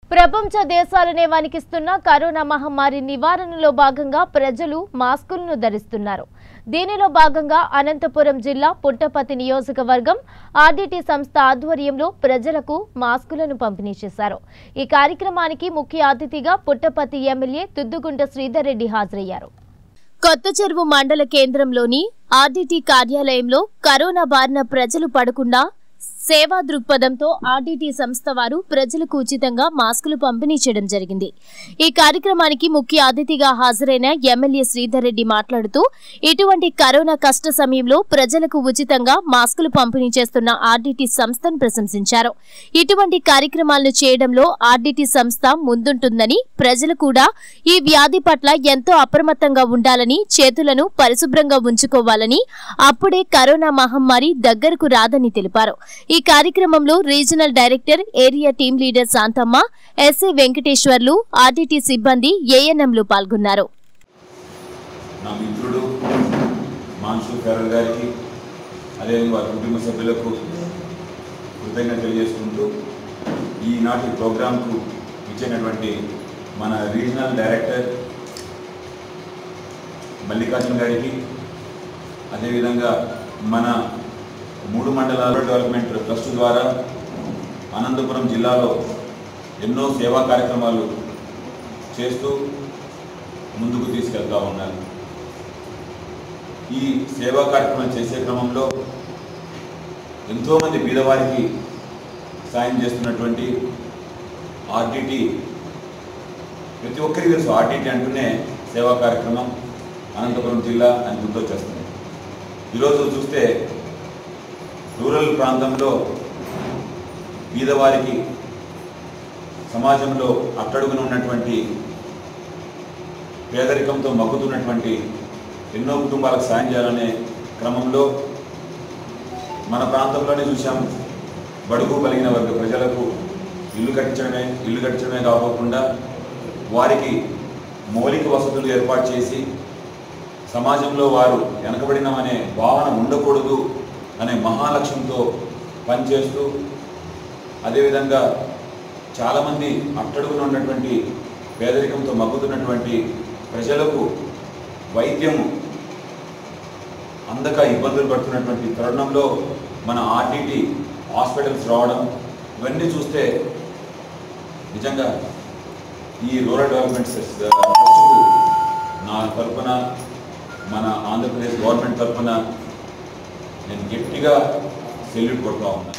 ప్రపంచ దేశాలనే వణికిస్తున్న కరోనా మహమ్మారి నివారణలో భాగంగా ప్రజలు మాస్కులను ధరిస్తున్నారు దీనిలో భాగంగా అనంతపురం జిల్లా పుట్టపతి నియోజకవర్గం ఆర్డీటీ సంస్థ ఆధ్వర్యంలో ప్రజలకు మాస్కులను పంపిణీ చేశారు ఈ కార్యక్రమానికి ముఖ్య అతిథిగా పుట్టపతి ఎమ్మెల్యే తుద్దుగుంట శ్రీధర్ రెడ్డి హాజరయ్యారు కొత్త చెరువు మండల కేంద్రంలోని ఆర్డీటీ కార్యాలయంలో కరోనా బారిన ప్రజలు పడకుండా సేవా దృక్పథంతో ఆర్డీటీ సంస్థ వారు ప్రజలకు ఉచితంగా మాస్కులు పంపిణీ చేయడం జరిగింది ఈ కార్యక్రమానికి ముఖ్య అతిథిగా హాజరైన ఎమ్మెల్యే శ్రీధర్ రెడ్డి మాట్లాడుతూ ఇటువంటి కరోనా కష్ట సమయంలో ప్రజలకు ఉచితంగా మాస్కులు పంపిణీ చేస్తున్న ఆర్డీటీ సంస్థను ప్రశంసించారు ఇటువంటి కార్యక్రమాలను చేయడంలో ఆర్డీటీ సంస్థ ముందుంటుందని ప్రజలు కూడా ఈ వ్యాధి పట్ల ఎంతో అప్రమత్తంగా ఉండాలని చేతులను పరిశుభ్రంగా ఉంచుకోవాలని అప్పుడే కరోనా మహమ్మారి దగ్గరకు రాదని తెలిపారు ఈ కార్యక్రమంలో regional director area team leader Santhamma SI Venkateswarlu RTT సిబ్బంది ఏఎన్ఎంలు పాల్గొన్నారు నా మిత్రుడు మాన్షు కరల్ గారికి అదేవిధంగా వారి కుటుంబ సభ్యులకు కృతజ్ఞత తెలియజేసుకుంటూ ఈనాటి ప్రోగ్రాంకు ఇచ్చినటువంటి మన రీజనల్ డైరెక్టర్ మల్లికార్జున గారికి అదేవిధంగా మన మూడు మండలాల డెవలప్మెంట్ ట్రస్ట్ ద్వారా అనంతపురం జిల్లాలో ఎన్నో సేవా కార్యక్రమాలు చేస్తూ ముందుకు తీసుకెళ్తా ఉన్నారు ఈ సేవా కార్యక్రమం చేసే క్రమంలో ఎంతోమంది బీదవారికి సాయం చేస్తున్నటువంటి ఆర్డిటి ప్రతి ఒక్కరికి తెలుసు ఆర్డిటి అంటూనే సేవా కార్యక్రమం అనంతపురం జిల్లా అని గుర్తొచ్చేస్తుంది ఈరోజు చూస్తే రూరల్ ప్రాంతంలో బీదవారికి సమాజంలో అట్టడుగున ఉన్నటువంటి పేదరికంతో మగ్గుతున్నటువంటి ఎన్నో కుటుంబాలకు సాయం చేయాలనే క్రమంలో మన ప్రాంతంలోనే చూసాం బడుగు కలిగిన వర్గ ప్రజలకు ఇల్లు కట్టించడమే ఇల్లు కట్టించడమే కాకుండా వారికి మౌలిక వసతులు ఏర్పాటు చేసి సమాజంలో వారు వెనకబడినమనే భావన ఉండకూడదు అనే మహాలక్ష్యంతో పనిచేస్తూ అదేవిధంగా చాలామంది అట్టడుగున ఉన్నటువంటి పేదరికంతో మగ్గుతున్నటువంటి ప్రజలకు వైద్యము అందక ఇబ్బందులు పడుతున్నటువంటి తరుణంలో మన ఆర్టీటీ హాస్పిటల్స్ రావడం ఇవన్నీ చూస్తే నిజంగా ఈ రూరల్ డెవలప్మెంట్ ట్రస్ట్కు నా తరఫున మన ఆంధ్రప్రదేశ్ గవర్నమెంట్ తరఫున నేను గట్టిగా సెల్యూట్ కొడతా ఉన్నాను